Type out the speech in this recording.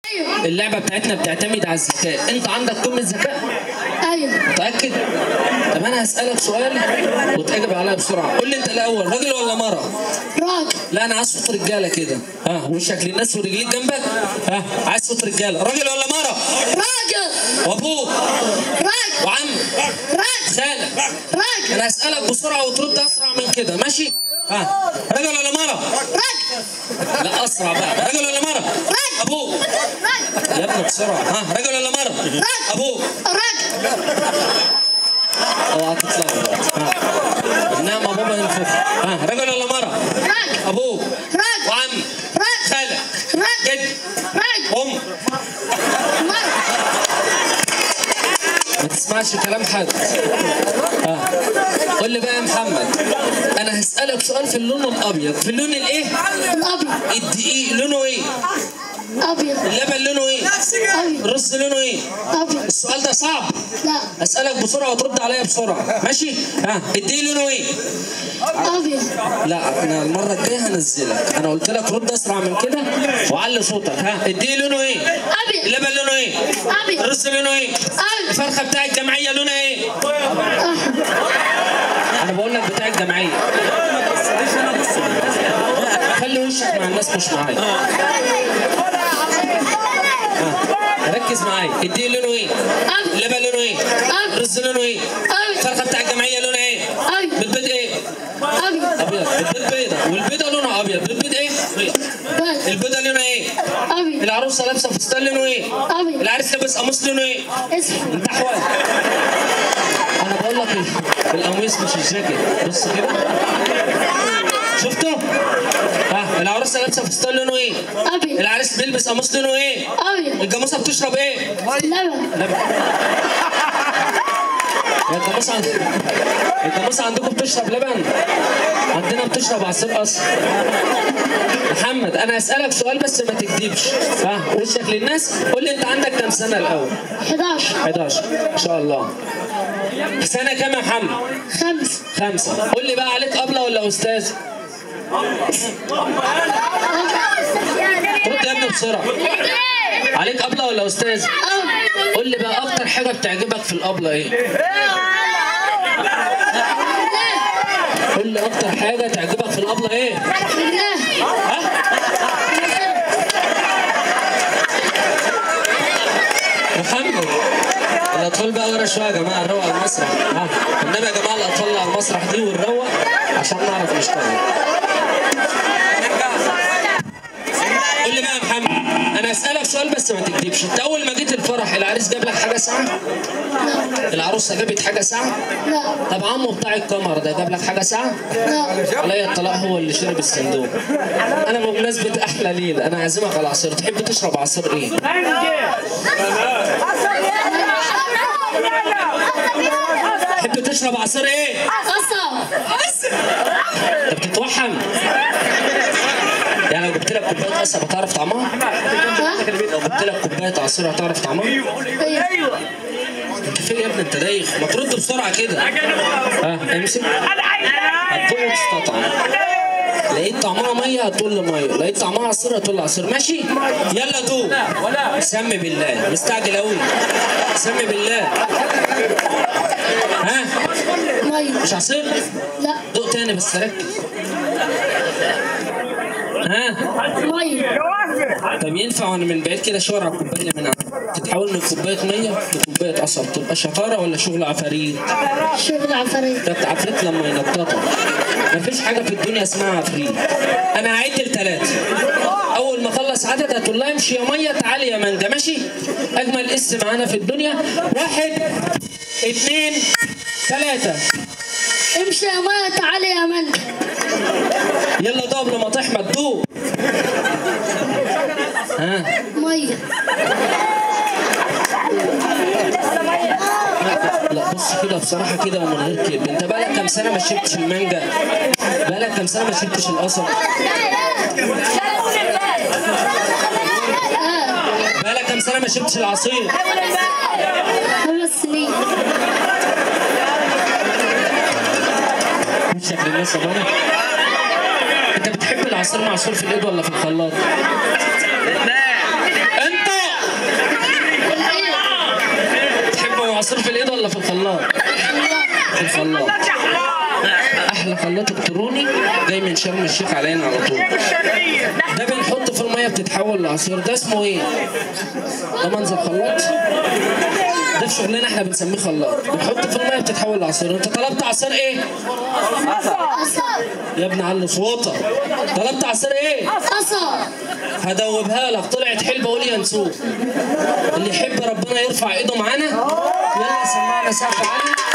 ايوه اللعبه بتاعتنا بتعتمد على الذكاء انت عندك قمه ذكاء ايوه متاكد طب انا هسالك سؤال وتجاوب عليا بسرعه قول لي انت الاول راجل ولا مره راجل لا انا عايز صوت رجاله كده ها وشك للناس ورجليك جنبك ها عايز صوت رجاله راجل ولا مره راجل وابوك راجل وعم راجل خالك راجل انا هسالك بسرعه وترد اسرع من كده ماشي ها راجل ولا مره راجل لا اسرع بقى راجل ولا مره ابوك راجل يا ابني بسرعه ها راجل ولا مره ابوك راجل اوعى تتلخبط ها النعمه بابا ينفخ ها راجل ولا مره راجل ابوك راجل وعم راجل خالك راجل جد راجل ام مرة ما تسمعش كلام حد ها قول لي بقى يا محمد انا هسالك سؤال في اللون الابيض في اللون الايه الابيض الدقيق لونه ايه ابيض اللبن لونه ايه ابيض الرز لونه ايه ابيض السؤال ده صعب لا اسالك بسرعه وترد عليا بسرعه ماشي ها الدقيق لونه ايه ابيض لا انا المره الجايه هنزلك انا قلت لك رد اسرع من كده وعلي صوتك ها الدقيق لونه ايه ابيض اللبن لونه ايه ابيض الرز لونه ايه ابيض الفرخه بتاع الجمعيه لونها ايه احمر انا بقول لك بتاع الجمعيه خلي وشك مع الناس مش معايا ها، ركز معايا الدقيق لونه ايه ابيض اللبن لونه ايه ابيض الرز لونه ايه ابيض الفرخه بتاع الجمعيه لونها ايه ابيض بتبيض ايه ابيض ابيض بتبيض بيضه والبيضه لونها ابيض بتبيض ايه بيض بيض البيضه لونها ايه ابيض العروسه لابسه فستان لونه ايه ابيض العريس لابس قميص لونه ايه اسود انت حوالي انا بقول لك ال- القميص مش الجاكيت بص كده شفته ها العروسه لابسه فستان لونه ايه ابيض العريس بيلبس قميص لونه ايه ابيض الجاموسه بتشرب ايه لبن لبن يا الجاموسه عند... الجاموسه عندكم بتشرب لبن عندنا بتشرب عصير قصب محمد انا هسألك سؤال بس ما تكذبش ها وشك للناس قول لي انت عندك كام سنة الأول 11 11 ما شاء الله سنة كام يا محمد خمس خمسة قول لي بقى عليك أبلة ولا أستاذ رد يا ابني بسرعة عليك أبلة ولا أستاذ ابيض قول لي بقى أكتر حاجة بتعجبك في الأبلة إيه قول لي أكتر حاجة تعجبك في الأبلة إيه بالله ها محمد الاطفال بقى ورا شويه يا جماعه نروق على المسرح ها النبي يا جماعه الاطفال على المسرح دي ونروق عشان نعرف نشتغل قول لي بقى يا محمد انا اسالك سؤال بس ما تكذبش انت اول ما جيت الفرح العريس جاب لك حاجه ساعه العروسه جابت حاجه ساعه لا طب عمو بتاع الكاميرا ده جاب لك حاجه ساعه لا عليا الطلاق هو اللي شرب الصندوق انا بمناسبه احلى ليله انا عازمك على عصير تحب تشرب عصير ايه تحب تشرب عصير ايه قصب انت بتتوحم يعني لو جبت لك كوبايه قصب هتعرف طعمها ها لو جبت لك كوبايه عصير هتعرف طعمها ايوه انت فين يا ابني انت دايخ ما ترد بسرعه كده ها امسك هتقوم وتستطعم لقيت طعمها ميه هتقول لي ميه لقيت طعمها عصير هتقول لي عصير ماشي يلا دوق سمي بالله مستعجل قوي سمي بالله ها ميه مش عصير لا دوق تاني بس ركز ها ميه طب ينفع وانا من بعيد كده اشاور على الكوبايه من عندك تتحول من كوبايه ميه لكوبايه قصب تبقى شطاره ولا شغل عفاريت؟ شغل عفاريت ده بتاع عفريت لما ينططك مفيش حاجه في الدنيا اسمها عفريت انا هعد لثلاثه اول ما اخلص عدد هتقول لها امشي يا ميه تعالي يا مانجا ماشي اجمل اسم معانا في الدنيا واحد اثنين ثلاثه امشي يا ميه تعالي يا من يلا ده قبل ما تحمد دوب ها ميه لا بص كده بصراحه كده ومن غير كده انت بقالك كام سنه ما شربتش المانجا بقالك كام سنه ما شربتش القصب اه بقالك كام سنه ما شربتش العصير خمس سنين وشك للناس يا بابا انت بتحب العصير معصور في الايد ولا في الخلاط؟ انت خلاط الكتروني جاي من شرم الشيخ علينا على طول ده بنحطه في الميه بتتحول لعصير ده اسمه ايه؟ ده منظر خلاط ده في شغلنا احنا بنسميه خلاط بنحطه في الميه بتتحول لعصير انت طلبت عصير ايه؟ قصب يا ابن علي صوتك طلبت عصير ايه؟ قصب هدوبها لك طلعت حلبة قول ينسوه اللي يحب ربنا يرفع ايده معانا يلا سمعنا سقف عالي